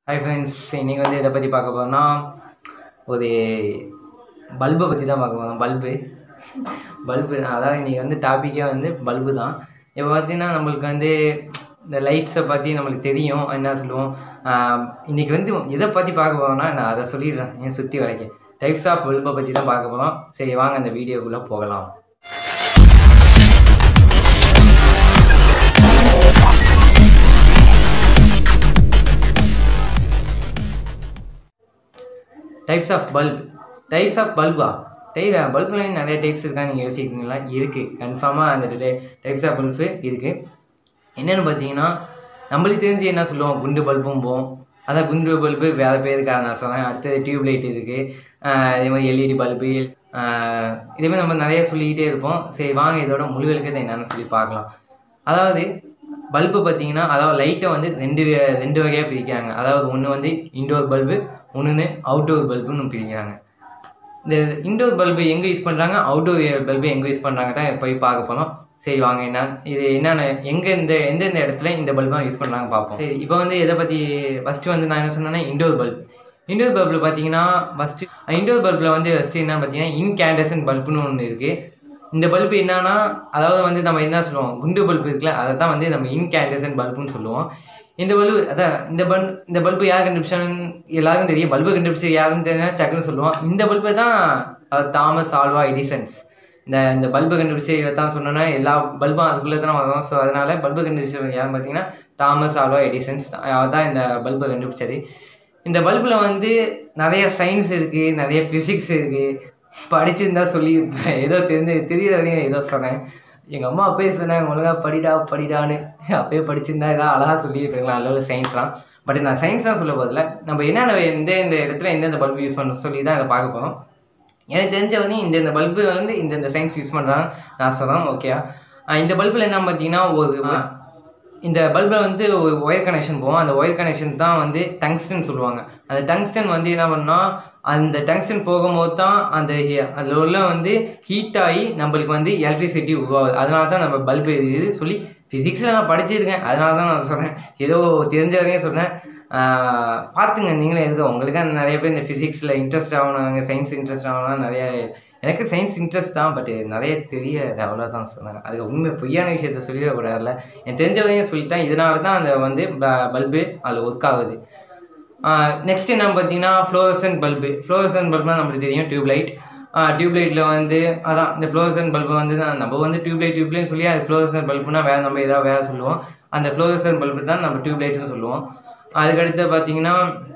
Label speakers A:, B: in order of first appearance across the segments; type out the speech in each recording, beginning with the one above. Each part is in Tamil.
A: ஹாய் ஃப்ரெண்ட்ஸ் இன்றைக்கி வந்து இதை பற்றி பார்க்க போகிறோம்னா ஒரு பல்பை பற்றி தான் பார்க்க போகிறோம் பல்பு பல்பு தான் அதாவது இன்றைக்கி வந்து டாப்பிக்கே வந்து பல்பு தான் இப்போ பார்த்தீங்கன்னா நம்மளுக்கு வந்து இந்த லைட்ஸை பற்றி நம்மளுக்கு தெரியும் என்ன சொல்லுவோம் இன்றைக்கி வந்து எதை பற்றி பார்க்க போகிறோம்னா நான் அதை சொல்லிடுறேன் என் சுற்றி வரைக்கும் டைப்ஸ் ஆஃப் பல்பை பற்றி தான் பார்க்க போகிறோம் சரி வாங்க அந்த வீடியோக்குள்ளே போகலாம் types of bulb types of பல்பா டை பல்ப்லையும் நிறைய டைப்ஸ் இருக்கா நீங்கள் யோசிக்கிறீங்களா இருக்குது கன்ஃபார்மாக அந்த டைப்ஸ் ஆஃப் பல்பு இருக்குது என்னென்னு பார்த்தீங்கன்னா நம்மளுக்கு தெரிஞ்சு என்ன சொல்லுவோம் குண்டு பல்பும் போம் அதான் குண்டு பல்பு வேறு பேருக்காக நான் சொன்னேன் அடுத்தது டியூப் லைட் இருக்குது இதே மாதிரி எல்இடி பல்பு இதே மாதிரி நம்ம நிறைய சொல்லிக்கிட்டே இருப்போம் சரி வாங்க இதோட முழு விளக்கத்தை என்னென்னு சொல்லி பார்க்கலாம் அதாவது பல்பு பார்த்தீங்கன்னா அதாவது லைட்டை வந்து ரெண்டு ரெண்டு வகையாக பிரிக்கிறாங்க அதாவது ஒன்று வந்து இன்டோர் பல்பு ஒன்று அவுட்டோர் பல்புன்னு பிரிக்கிறாங்க இந்த இன்டோர் பல்பு எங்கே யூஸ் பண்ணுறாங்க அவுட்டோர் பல்பு எங்கே யூஸ் பண்ணுறாங்க தான் போய் பார்க்க போகிறோம் சரி வாங்க என்ன இது என்னென்ன எங்கே இந்த எந்தெந்த இடத்துல இந்த பல்பெலாம் யூஸ் பண்ணுறாங்க பார்ப்போம் சரி இப்போ வந்து எதை பற்றி ஃபஸ்ட்டு வந்து நான் என்ன சொன்னேன்னா இன்டோர் பல்ப் இன்டோர் பல்பில் பார்த்தீங்கன்னா ஃபஸ்ட்டு இன்டோர் பல்பில் வந்து ஃபஸ்ட்டு என்ன பார்த்தீங்கன்னா இன்கேண்டசன் பல்புன்னு ஒன்று இருக்குது இந்த பல்பு என்னன்னா அதாவது வந்து நம்ம என்ன சொல்லுவோம் குண்டு பல்பு இருக்குல்ல அதை தான் வந்து நம்ம இன்கேண்டசன் பல்புன்னு சொல்லுவோம் இந்த பல்பு அதான் இந்த பல் இந்த பல்பு யார் கண்டுபிடிச்சான்னு எல்லாருக்கும் தெரியும் பல்பு கண்டுபிடிச்சி யாருன்னு தெரிஞ்சா சக்குன்னு சொல்லுவோம் இந்த பல்பு தான் தாமஸ் ஆல்வா எடிசன்ஸ் இந்த இந்த பல்பு கண்டுபிடிச்சி தான் சொன்னோன்னா எல்லா பல்பும் அதுக்குள்ளே தான் வரும் ஸோ அதனால் பல்பு கண்டுபிடிச்சவங்க யாருன்னு பார்த்தீங்கன்னா தாமஸ் ஆல்வா எடிசன்ஸ் அவர் தான் இந்த பல்பை கண்டுபிடிச்சது இந்த பல்பில் வந்து நிறைய சயின்ஸ் இருக்குது நிறைய ஃபிசிக்ஸ் இருக்குது படிச்சிருந்தா சொல்லி ஏதோ தெரிஞ்சு தெரியற வரையும் ஏதோ சொன்னேன் எங்கள் அம்மா அப்பயே சொன்னாங்க ஒழுங்காக படிடா படிடான்னு அப்பயே படிச்சிருந்தா ஏதாவது அழகாக சொல்லியிருக்காங்களா அளவில் சயின்ஸ்லாம் பட் நான் சயின்ஸ் தான் சொல்ல போதில்ல நம்ம என்னென்ன எந்த இந்த இடத்துல எந்தெந்த பல்பு யூஸ் பண்ண சொல்லி தான் இதை பார்க்க போகிறோம் எனக்கு தெரிஞ்ச வந்து இந்த இந்த பல்பு வந்து இந்த இந்த சயின்ஸ் யூஸ் பண்ணுறாங்க நான் சொல்கிறேன் ஓகே இந்த பல்பில் என்ன பார்த்தீங்கன்னா ஒரு இந்த பல்பில் வந்து ஒரு ஒயர் கனெக்ஷன் போகும் அந்த ஒயர் கனெக்ஷன் தான் வந்து டங்ஸ்டன் சொல்லுவாங்க அந்த டங்ஸ்டன் வந்து என்ன பண்ணால் அந்த டங்ஸ்டன் போகும்போது தான் அந்த அதில் உள்ள வந்து ஹீட் ஆகி நம்மளுக்கு வந்து எலக்ட்ரிசிட்டி உருவாகுது அதனால தான் நம்ம பல்பு இது சொல்லி ஃபிசிக்ஸில் நான் படிச்சிருக்கேன் அதனால தான் நான் சொன்னேன் ஏதோ தெரிஞ்ச வரையும் சொன்னேன் பார்த்துங்க நீங்களே இருக்க உங்களுக்கு நிறைய பேர் இந்த ஃபிசிக்ஸில் இன்ட்ரெஸ்ட் ஆகணுங்க சயின்ஸ் இன்ட்ரெஸ்ட் ஆகணும் நிறைய எனக்கு சயின்ஸ் இன்ட்ரெஸ்ட் தான் பட் நிறைய தெரிய அவ்வளோ தான் சொன்னாங்க அதுக்கு உண்மை பொய்யான விஷயத்த சொல்லிடக்கூடாதுல எனக்கு தெரிஞ்சவதையும் சொல்லிட்டேன் இதனால தான் அந்த வந்து பல்பு அதில் ஒர்க் ஆகுது நெக்ஸ்ட் என்ன பார்த்தீங்கன்னா ஃப்ளோரசன் பல்பு ஃப்ளோரசன் பல்புனால் நம்மளுக்கு தெரியும் டியூப் லைட் டியூப் லைட்டில் வந்து அதான் இந்த ஃப்ளோரசன் பல்பு வந்து நம்ம வந்து டியூப் லைட் டியூப் லைட் சொல்லி அது ஃப்ளோரசன் பல்புனா வேறு நம்ம ஏதாவது வேறு சொல்லுவோம் அந்த ஃப்ளோரசன் பல்பு தான் நம்ம டியூப் லைட்னு சொல்லுவோம் அதுக்கடுத்து பார்த்தீங்கன்னா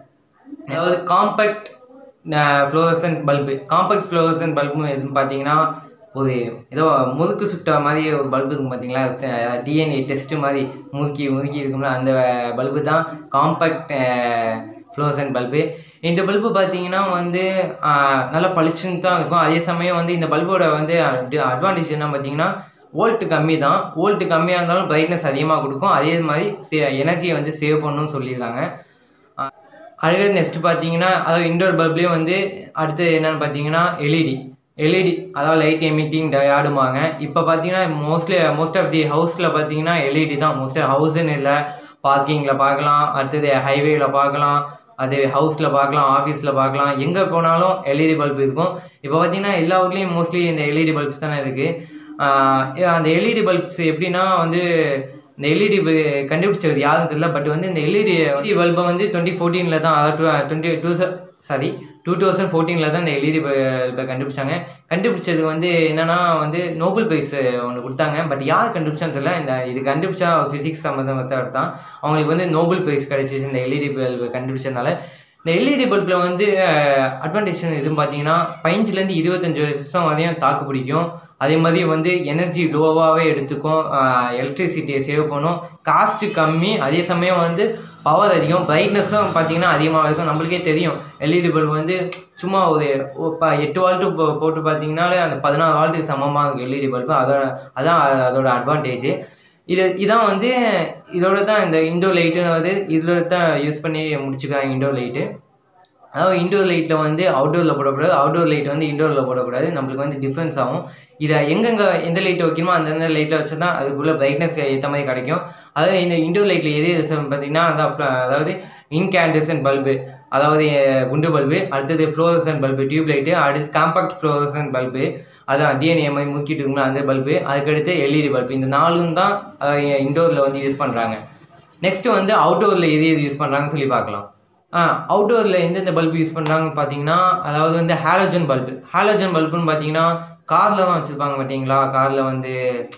A: அதாவது compact fluorescent bulb compact fluorescent bulb எதுன்னு பார்த்தீங்கன்னா ஒரு ஏதோ முறுக்கு சுட்ட மாதிரி ஒரு பல்பு இருக்கும் பார்த்தீங்களா டிஎன்ஏ டெஸ்ட்டு மாதிரி முறுக்கி முறுக்கி இருக்கும்ல அந்த பல்பு தான் காம்பேக்ட் ஃப்ளோரசன் பல்பு இந்த பல்பு பார்த்தீங்கன்னா வந்து நல்லா பளிச்சுன்னு தான் இருக்கும் அதே சமயம் வந்து இந்த பல்போட வந்து அட்வான்டேஜ் என்ன பார்த்தீங்கன்னா வோல்ட்டு கம்மி தான் வோல்ட்டு கம்மியாக இருந்தாலும் பிரைட்னஸ் அதிகமாக கொடுக்கும் அதே மாதிரி சே எனர்ஜியை வந்து சேவ் பண்ணணும்னு சொல்லியிருக்காங்க அதுக்கு நெக்ஸ்ட் பார்த்தீங்கன்னா அதாவது இண்டோர் பல்ப்லேயும் வந்து அடுத்து என்னென்னு பார்த்தீங்கன்னா எல்இடி எல்இடி அதாவது லைட் எமிட்டிங் டயாடுமாங்க இப்போ பார்த்தீங்கன்னா மோஸ்ட்லி மோஸ்ட் ஆஃப் தி ஹவுஸில் பார்த்தீங்கன்னா எல்இடி தான் மோஸ்ட்லி ஹவுஸுன்னு இல்லை பார்க்கிங்கில் பார்க்கலாம் அடுத்தது ஹைவேயில் பார்க்கலாம் அது ஹவுஸில் பார்க்கலாம் ஆஃபீஸில் பார்க்கலாம் எங்கே போனாலும் எல்இடி பல்ப் இருக்கும் இப்போ பார்த்தீங்கன்னா எல்லா ஊர்லேயும் மோஸ்ட்லி இந்த எல்இடி பல்ப்ஸ் தானே இருக்குது அந்த எல்இடி பல்ப்ஸ் எப்படின்னா வந்து இந்த எல்இடி கண்டுபிடிச்சது யாரும் தெரியல பட் வந்து இந்த எல்இடி பல்பை வந்து டுவெண்ட்டி ஃபோர்டீனில் தான் அதாவது twenty two sorry two thousand ஃபோர்டீனில் தான் இந்த எல்இடி பல்பை கண்டுபிடிச்சாங்க கண்டுபிடிச்சது வந்து என்னென்னா வந்து நோபல் ப்ரைஸ் ஒன்று கொடுத்தாங்க பட் யார் கண்டுபிடிச்சான்னு தெரியல இந்த இது கண்டுபிடிச்சா ஃபிசிக்ஸ் சம்மந்தமாக தான் அவங்களுக்கு வந்து நோபல் ப்ரைஸ் கிடைச்சிச்சு இந்த எல்இடி பல்பு கண்டுபிடிச்சதுனால இந்த எல்இடி பல்பில் வந்து அட்வான்டேஜ் எதுவும் பார்த்தீங்கன்னா பதினஞ்சுலேருந்து இருபத்தஞ்சி வருஷம் வரையும் தாக்கு பிடிக்கும் அதே மாதிரி வந்து எனர்ஜி லோவாகவே எடுத்துக்கும் எலக்ட்ரிசிட்டியை சேவ் பண்ணும் காஸ்ட்டு கம்மி அதே சமயம் வந்து பவர் அதிகம் பிரைட்னஸும் பார்த்தீங்கன்னா அதிகமாக இருக்கும் நம்மளுக்கே தெரியும் எல்இடி பல்ப் வந்து சும்மா ஒரு இப்போ எட்டு வால்ட்டு போ போட்டு பார்த்தீங்கனாலே அந்த பதினாறு வால்ட்டுக்கு சமமாக இருக்கும் எல்இடி பல்பு அதோட அதான் அதோட அட்வான்டேஜ் இது இதான் வந்து இதோட தான் இந்த இண்டோர் லைட்டுன்னு வந்து இதோட தான் யூஸ் பண்ணி முடிச்சுக்கிறாங்க இண்டோர் லைட்டு அதாவது இண்டோர் லைட்டில் வந்து அவுட்டோரில் போடக்கூடாது அவுட்டோர் லைட் வந்து இண்டோரில் போடக்கூடாது நம்மளுக்கு வந்து டிஃப்ரென்ஸ் ஆகும் இதை எங்கெங்கே எந்த லைட் வைக்கணுமோ அந்தந்த லைட்டில் வச்சா தான் அதுக்குள்ளே பிரைட்னஸ் ஏற்ற மாதிரி கிடைக்கும் அதாவது இந்த இண்டோர் லைட்டில் எது பார்த்தீங்கன்னா அதான் அதாவது இன்கேண்டசன் பல்பு அதாவது அஹ், குண்டு பல்பு அடுத்தது ஃப்ளோரசன் பல்பு டியூப் லைட்டு அடுத்து காம்பாக்ட் ஃப்ளோரசன் பல்பு அதான் டிஎன்ஏ முக்கிட்டு இருக்கும்ல அந்த பல்பு அதுக்கடுத்து எல்இடி பல்பு இந்த நாலும் தான் இண்டோரில் வந்து யூஸ் பண்ணுறாங்க நெக்ஸ்ட் வந்து அவுட்டோரில் எது எது யூஸ் பண்ணுறாங்கன்னு சொல்லி பார்க்கலாம் ஆ அவுட்டோரில் எந்தெந்த பல்பு யூஸ் பண்ணுறாங்கன்னு பார்த்தீங்கன்னா அதாவது வந்து ஹாலோஜன் பல்பு ஹாலோஜன் பல்புன்னு பார்த்தீங்கன்னா காரில் தான் வச்சுருப்பாங்க பார்த்தீங்களா காரில் வந்து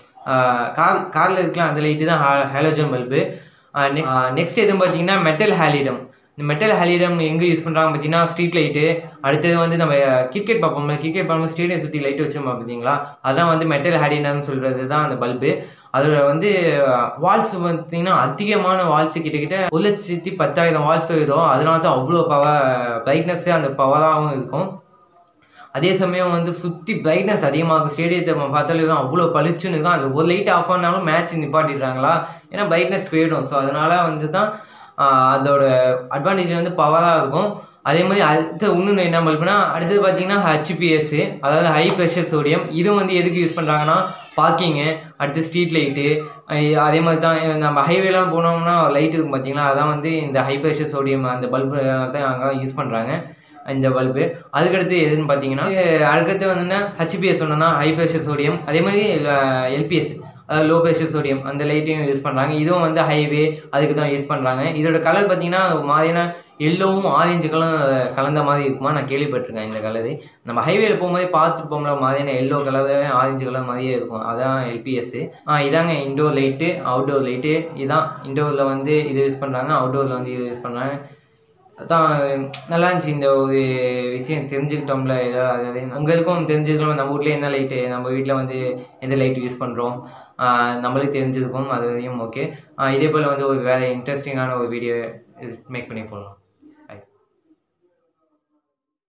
A: கார் காரில் இருக்கலாம் அந்த லைட்டு தான் ஹாலோஜன் பல்பு நெக்ஸ்ட் நெக்ஸ்ட் எதுவும் பார்த்தீங்கன்னா மெட்டல் ஹாலிடம் இந்த மெட்டல் ஹாலிடம் எங்கே யூஸ் பண்ணுறாங்க பார்த்தீங்கன்னா ஸ்ட்ரீட் லைட்டு அடுத்தது வந்து நம்ம கிரிக்கெட் பார்ப்போம்ல கிரிக்கெட் பார்க்கும்போது ஸ்டேடியம் சுற்றி லைட் வச்சிருப்போம் பார்த்தீங்களா அதான் வந்து மெட்டல் ஹாலிடம் சொல்கிறது தான் அந்த பல்பு அதோட வந்து வால்ஸ் பார்த்தீங்கன்னா அதிகமான வால்ஸ் கிட்டக்கிட்ட ஒரு லட்சத்தி பத்தாயிரம் வால்ஸ் இருக்கும் அதனால தான் அவ்வளோ பவர் பிரைட்னஸ்ஸு அந்த பவராகவும் இருக்கும் அதே சமயம் வந்து சுற்றி பிரைட்னஸ் அதிகமாகும் ஸ்டேடியத்தை நம்ம பார்த்தாலே அவ்வளோ பளிச்சுன்னு இருக்கும் அந்த ஒரு லைட் ஆஃப் ஆனாலும் மேட்ச் நிப்பாட்டிடுறாங்களா ஏன்னா பிரைட்னஸ் போயிடும் ஸோ அதனால வந்து தான் ஆஹ், அதோட அட்வான்டேஜ் வந்து பவராக இருக்கும் அதே மாதிரி அடுத்து இன்னொன்று என்ன பல்புனா அடுத்தது பார்த்தீங்கன்னா ஹெச்பிஎஸ் அதாவது ஹை ப்ரெஷர் சோடியம் இது வந்து எதுக்கு யூஸ் பண்ணுறாங்கன்னா பார்க்கிங்கு அடுத்து ஸ்ட்ரீட் லைட்டு அதே மாதிரி தான் நம்ம ஹைவேலாம் போனோம்னா லைட் இருக்கும் பார்த்தீங்களா அதான் வந்து இந்த ஹை ப்ரெஷர் சோடியம் அந்த பல்பு தான் அங்கே யூஸ் பண்ணுறாங்க இந்த பல்பு அதுக்கடுத்து எதுன்னு பார்த்தீங்கன்னா அஹ் அடுத்தது வந்துன்னா ஹச்பிஎஸ் சொன்னோன்னா ஹை ப்ரெஷர் சோடியம் அதே மாதிரி எல்பிஎஸ் அதாவது லோ ப்ரெஷர் சோடியம் அந்த லைட்டையும் யூஸ் பண்ணுறாங்க இதுவும் வந்து ஹைவே அதுக்கு தான் யூஸ் பண்ணுறாங்க இதோட கலர் பார்த்தீங்கன்னா ஒரு மாதிரியான எல்லோவும் ஆரஞ்சு கலர் கலந்த மாதிரி இருக்குமா நான் கேள்விப்பட்டிருக்கேன் இந்த கலரு நம்ம ஹைவேல போகும்போது பார்த்துட்டு போகும்போது மாதிரியான எல்லோ கலர் ஆரஞ்சு கலர் மாதிரியே இருக்கும் அதான் எல்பிஎஸ் இதாங்க இண்டோர் லைட்டு அவுட்டோர் லைட்டு இதான் இண்டோரில் வந்து இது யூஸ் பண்ணுறாங்க அவுட்டோரில் வந்து இது யூஸ் பண்ணுறாங்க அதான் நல்லா இருந்துச்சு இந்த ஒரு விஷயம் தெரிஞ்சுக்கிட்டோம்ல ஏதாவது அதாவது உங்களுக்கும் தெரிஞ்சுக்கலாம் நம்ம வீட்ல என்ன லைட்டு நம்ம வீட்டில் வந்து எந்த லைட் யூஸ் பண்ணுறோம் நம்மளுக்கு தெரிஞ்சிருக்கும் அது வரையும் ஓகே இதே போல் வந்து ஒரு வேறு இன்ட்ரெஸ்டிங்கான ஒரு வீடியோ மேக் பண்ணி போடலாம்